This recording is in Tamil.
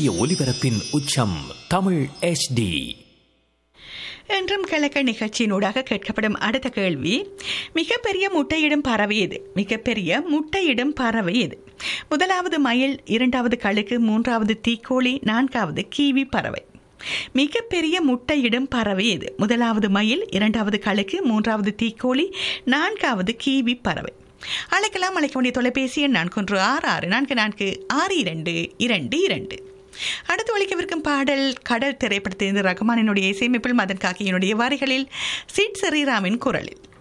சூரிய ஒளிபரப்பின் உச்சம் தமிழ் HD என்றும் கிழக்க நிகழ்ச்சியினூடாக கேட்கப்படும் அடுத்த கேள்வி மிகப்பெரிய முட்டையிடும் பறவை எது மிகப்பெரிய முட்டையிடும் பறவை எது முதலாவது மயில் இரண்டாவது கழுகு மூன்றாவது தீக்கோழி நான்காவது கீவி பறவை மிகப்பெரிய முட்டையிடும் பறவை எது முதலாவது மயில் இரண்டாவது கழுகு மூன்றாவது தீக்கோழி நான்காவது கீவி பறவை அழைக்கலாம் அழைக்க வேண்டிய தொலைபேசி எண் நான்கு ஒன்று ஆறு ஆறு நான்கு நான்கு ஆறு இரண்டு இரண்டு இரண்டு அடுத்து ஒழிக்கவிருக்கும் பாடல் கடல் திரைப்படத்திலிருந்து ரகுமானினுடைய இசையமைப்பில் மதன் காக்கியினுடைய வரிகளில் சிட் ஸ்ரீராமின் குரலில்